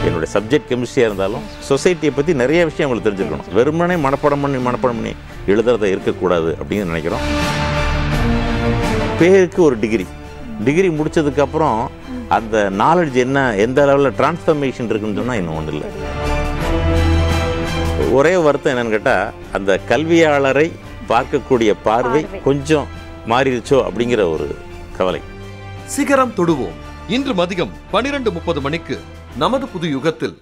என்னுடைய சப்ஜெக்ட் கெமிஸ்ட்ரியாக இருந்தாலும் சொசைட்டியை பற்றி நிறைய விஷயம் அவங்களுக்கு தெரிஞ்சுக்கணும் வெறுமனே மனப்பாடம் பண்ணி மனப்பாடம் பண்ணி எழுதுறத இருக்கக்கூடாது அப்படின்னு நினைக்கிறோம் பேருக்கு ஒரு டிகிரி டிகிரி முடிச்சதுக்கப்புறம் அந்த நாலேஜ் என்ன எந்த லெவலில் டிரான்ஸ்ஃபர்மேஷன் இருக்குன்னு சொன்னால் இன்னும் ஒன்றும் இல்லை ஒரே வருத்தம் என்னன்னு கேட்டால் அந்த கல்வியாளரை பார்க்கக்கூடிய பார்வை கொஞ்சம் மாறிடுச்சோ அப்படிங்கிற ஒரு கவலை சிகரம் தொடுவோம் இன்று மதியம் பனிரெண்டு முப்பது மணிக்கு நமது புது யுகத்தில்